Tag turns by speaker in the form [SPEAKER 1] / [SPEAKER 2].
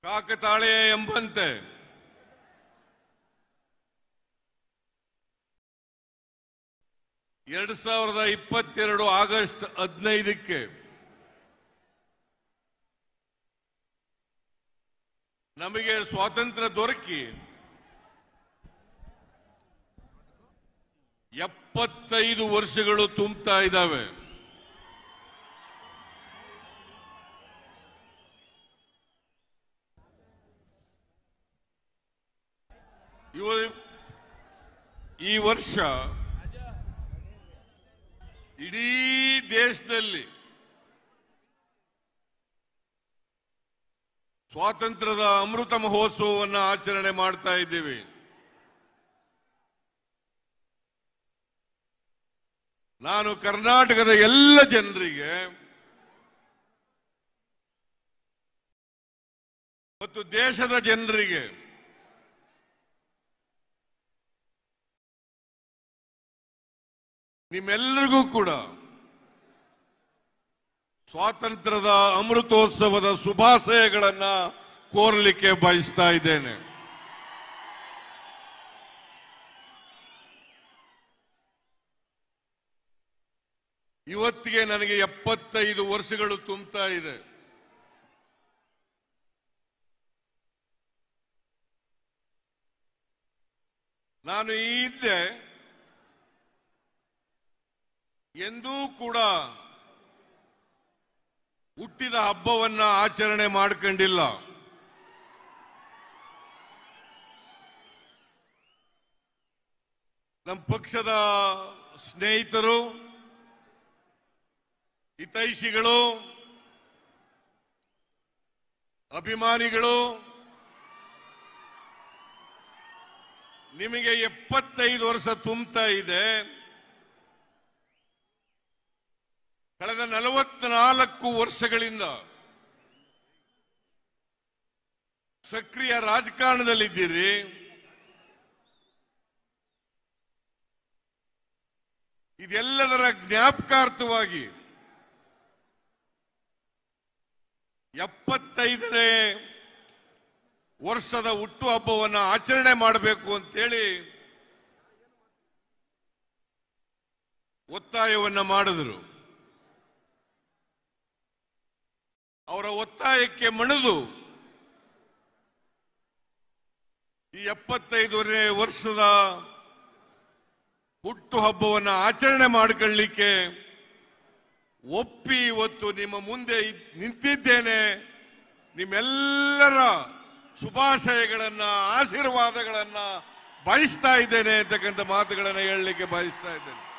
[SPEAKER 1] ಕಾಕತಾಳೀಯ ಎಂಬಂತೆ ಎರಡ್ ಸಾವಿರದ ಇಪ್ಪತ್ತೆರಡು ಆಗಸ್ಟ್ ಹದಿನೈದಕ್ಕೆ ನಮಗೆ ಸ್ವಾತಂತ್ರ್ಯ ದೊರಕಿ ಎಪ್ಪತ್ತೈದು ವರ್ಷಗಳು ತುಂಬುತ್ತಾ ಇದ್ದಾವೆ ಇವ ಈ ವರ್ಷ ಇಡೀ ದೇಶದಲ್ಲಿ ಸ್ವಾತಂತ್ರ್ಯದ ಅಮೃತ ಮಹೋತ್ಸವವನ್ನು ಆಚರಣೆ ಮಾಡ್ತಾ ಇದ್ದೀವಿ ನಾನು ಕರ್ನಾಟಕದ ಎಲ್ಲ ಜನರಿಗೆ ಮತ್ತು ದೇಶದ ಜನರಿಗೆ ನಿಮ್ಮೆಲ್ಲರಿಗೂ ಕೂಡ ಸ್ವಾತಂತ್ರ್ಯದ ಅಮೃತೋತ್ಸವದ ಶುಭಾಶಯಗಳನ್ನ ಕೋರಲಿಕ್ಕೆ ಬಯಸ್ತಾ ಇದ್ದೇನೆ ಇವತ್ತಿಗೆ ನನಗೆ ಎಪ್ಪತ್ತೈದು ವರ್ಷಗಳು ತುಂಬುತ್ತಾ ಇದೆ ನಾನು ಈ ಹಿಂದೆ ಎಂದೂ ಕೂಡ ಹುಟ್ಟಿದ ಹಬ್ಬವನ್ನ ಆಚರಣೆ ಮಾಡ್ಕೊಂಡಿಲ್ಲ ನಮ್ಮ ಪಕ್ಷದ ಸ್ನೇಹಿತರು ಹಿತೈಷಿಗಳು ಅಭಿಮಾನಿಗಳು ನಿಮಗೆ ಎಪ್ಪತ್ತೈದು ವರ್ಷ ತುಂಬುತ್ತಾ ಇದೆ ಕಳೆದ ನಲವತ್ನಾಲ್ಕು ವರ್ಷಗಳಿಂದ ಸಕ್ರಿಯ ರಾಜಕಾರಣದಲ್ಲಿದ್ದೀರಿ ಇದೆಲ್ಲದರ ಜ್ಞಾಪಕಾರ್ಥವಾಗಿ ಎಪ್ಪತ್ತೈದನೇ ವರ್ಷದ ಹುಟ್ಟು ಹಬ್ಬವನ್ನು ಆಚರಣೆ ಮಾಡಬೇಕು ಅಂತೇಳಿ ಒತ್ತಾಯವನ್ನ ಮಾಡಿದರು ಅವರ ಒತ್ತಾಯಕ್ಕೆ ಮಣಿದು ಈ ಎಪ್ಪತ್ತೈದನೇ ವರ್ಷದ ಹುಟ್ಟು ಹಬ್ಬವನ್ನು ಆಚರಣೆ ಮಾಡಿಕೊಳ್ಳಿಕ್ಕೆ ಒಪ್ಪಿ ಇವತ್ತು ನಿಮ್ಮ ಮುಂದೆ ಇದ್- ನಿಂತಿದ್ದೇನೆ ನಿಮ್ಮೆಲ್ಲರ ಶುಭಾಶಯಗಳನ್ನ ಆಶೀರ್ವಾದಗಳನ್ನ ಬಯಸ್ತಾ ಇದ್ದೇನೆ ಅಂತಕ್ಕಂಥ ಮಾತುಗಳನ್ನ ಹೇಳಲಿಕ್ಕೆ ಬಯಸ್ತಾ ಇದ್ದೇನೆ